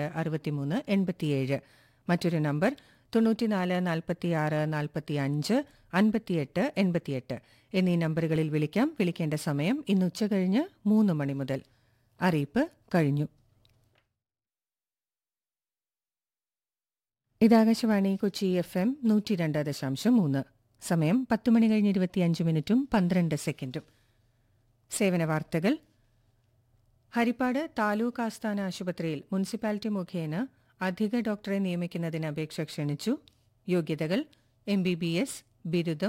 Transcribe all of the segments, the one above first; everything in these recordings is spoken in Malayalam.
അറുപത്തിമൂന്ന് എൺപത്തിയേഴ് മറ്റൊരു നമ്പർ തൊണ്ണൂറ്റിനാല് നാൽപ്പത്തിയാറ് നാൽപ്പത്തിയഞ്ച് അൻപത്തിയെട്ട് എൺപത്തിയെട്ട് എന്നീ നമ്പറുകളിൽ വിളിക്കാം വിളിക്കേണ്ട സമയം ഇന്ന് ഉച്ചകഴിഞ്ഞ് മൂന്ന് മണി മുതൽ അറിയിപ്പ് കഴിഞ്ഞു ഇതാകാശവാണി കൊച്ചി എഫ് എം നൂറ്റി രണ്ട് ദശാംശം മൂന്ന് സമയം പത്ത് മണി കഴിഞ്ഞ് ഇരുപത്തിയഞ്ച് മിനിറ്റും പന്ത്രണ്ട് സെക്കൻഡും സേവന വാർത്തകൾ ഹരിപ്പാട് താലൂക്ക് ആസ്ഥാന ആശുപത്രിയിൽ മുനിസിപ്പാലിറ്റി മുഖേന അധിക ഡോക്ടറെ നിയമിക്കുന്നതിന് അപേക്ഷ ക്ഷണിച്ചു യോഗ്യതകൾ എം ബി ബി എസ് ബിരുദം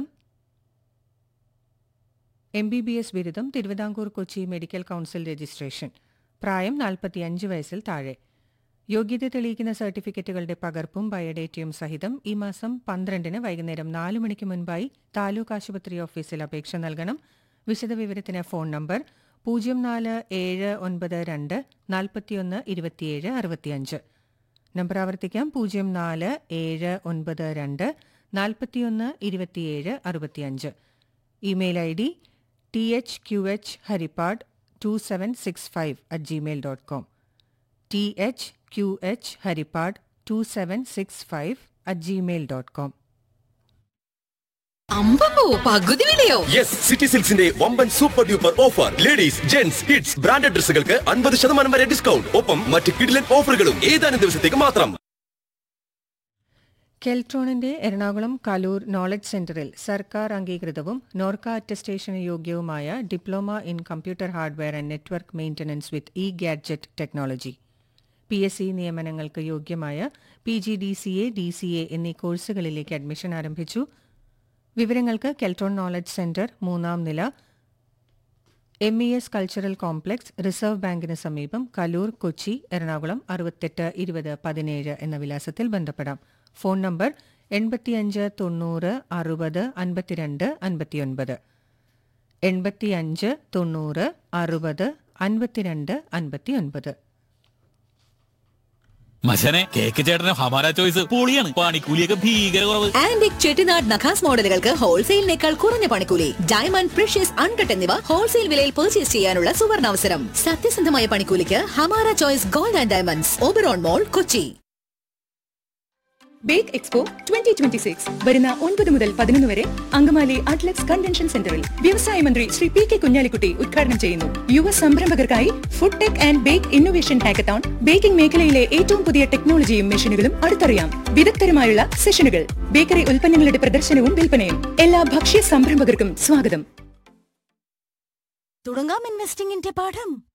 എം ബി ബി എസ് ബിരുദം Travancore Kochi medical council registration പ്രായം നാൽപ്പത്തിയഞ്ച് വയസ്സിൽ താഴെ യോഗ്യത തെളിയിക്കുന്ന സർട്ടിഫിക്കറ്റുകളുടെ പകർപ്പും ബയോഡേറ്റയും സഹിതം ഈ മാസം പന്ത്രണ്ടിന് വൈകുന്നേരം നാല് മണിക്ക് മുൻപായി താലൂക്ക് ആശുപത്രി ഓഫീസിൽ അപേക്ഷ നൽകണം വിശദവിവരത്തിന് ഫോൺ നമ്പർ പൂജ്യം നാല് ഏഴ് ഒൻപത് രണ്ട് നാൽപ്പത്തിയൊന്ന് ഇരുപത്തിയേഴ് അറുപത്തിയഞ്ച് നമ്പർ ആവർത്തിക്കാം പൂജ്യം നാല് ഏഴ് ഒൻപത് രണ്ട് നാൽപ്പത്തിയൊന്ന് ഇരുപത്തിയേഴ് അറുപത്തിയഞ്ച് email I D T H Q H Harippad two seven six five at Gmail dot com T H Q H Harippad two seven six five at Gmail dot com അമ്പമ്പോ പകുതി വിലയോ യെസ് സിറ്റി സിൽക്സിന്റെ വമ്പൻ super duper offer ladies gents kids branded ഡ്രസ്സുകൾക്ക് അൻപത് ശതമാനം വരെ ഡിസ്കൗണ്ട് ഒപ്പം മറ്റ് കിഡിലൻ ഓഫറുകളും ഏതാനും ദിവസത്തേക്ക് മാത്രം കെൽട്രോണിന്റെ എറണാകുളം കലൂർ നോളജ് സെന്ററിൽ സർക്കാർ അംഗീകൃതവും നോർക്ക അറ്റസ്റ്റേഷന് യോഗ്യവുമായ diploma in computer hardware and network maintenance with e gadget technology P S C നിയമനങ്ങൾക്ക് യോഗ്യമായ P G D C A D C A എന്നീ കോഴ്സുകളിലേക്ക് അഡ്മിഷൻ ആരംഭിച്ചു വിവരങ്ങൾക്ക് കെൽട്രോൺ നോളജ് സെന്റർ മൂന്നാം നില M E S cultural complex Reserve ബാങ്കിന് സമീപം കലൂർ കൊച്ചി എറണാകുളം അറുപത്തെട്ട് ഇരുപത് പതിനേഴ് എന്ന വിലാസത്തിൽ ബന്ധപ്പെടാം ഫോൺ നമ്പർ എൺപത്തിയഞ്ച് തൊണ്ണൂറ് അറുപത് അൻപത്തിരണ്ട് അൻപത്തിയൊൻപത് എൺപത്തിയഞ്ച് തൊണ്ണൂറ് അറുപത് അൻപത്തിരണ്ട് അൻപത്തിയൊൻപത് മച്ചനെ കേക്ക് ചേട്ടന് ഹമാര ചോയ്സ് പൊളിയാണ് പണിക്കൂലിയൊക്കെ ഭീകര കുറവ് ആന്റിക് ചെട്ടിനാട് നഖാസ് മോഡലുകൾക്ക് ഹോൾസെയിലിനേക്കാൾ കുറഞ്ഞ പണിക്കൂലി ഡയമണ്ട് പ്രഷ്യസ് അൺകട്ട് എന്നിവ ഹോൾസെയിൽ വിലയിൽ പർച്ചേസ് ചെയ്യാനുള്ള സുവർണാവസരം സത്യസന്ധമായ പണിക്കൂലിക്ക് Hamara choice gold and diamonds Oberon mall Kochi bake expo twenty twenty six വരുന്ന ഒൻപത് മുതൽ പതിനൊന്ന് വരെ അങ്കമാലി അറ്റ്ലക്സ് കൺവെൻഷൻ സെന്ററിൽ വ്യവസായ മന്ത്രി ശ്രീ പി കെ കുഞ്ഞാലിക്കുട്ടി ഉദ്ഘാടനം ചെയ്യുന്നു യുവ സംരംഭകർക്കായി food tech and bake innovation hackathon baking മേഖലയിലെ ഏറ്റവും പുതിയ ടെക്നോളജിയും മെഷീനുകളും അടുത്തറിയാം വിദഗ്ധരുമായുള്ള സെഷനുകൾ ബേക്കറി ഉൽപ്പന്നങ്ങളുടെ പ്രദർശനവും വിൽപ്പനയും എല്ലാ ഭക്ഷ്യ സംരംഭകർക്കും സ്വാഗതം തുടങ്ങാം ഇൻവെസ്റ്റിംഗിന്റെ പാഠം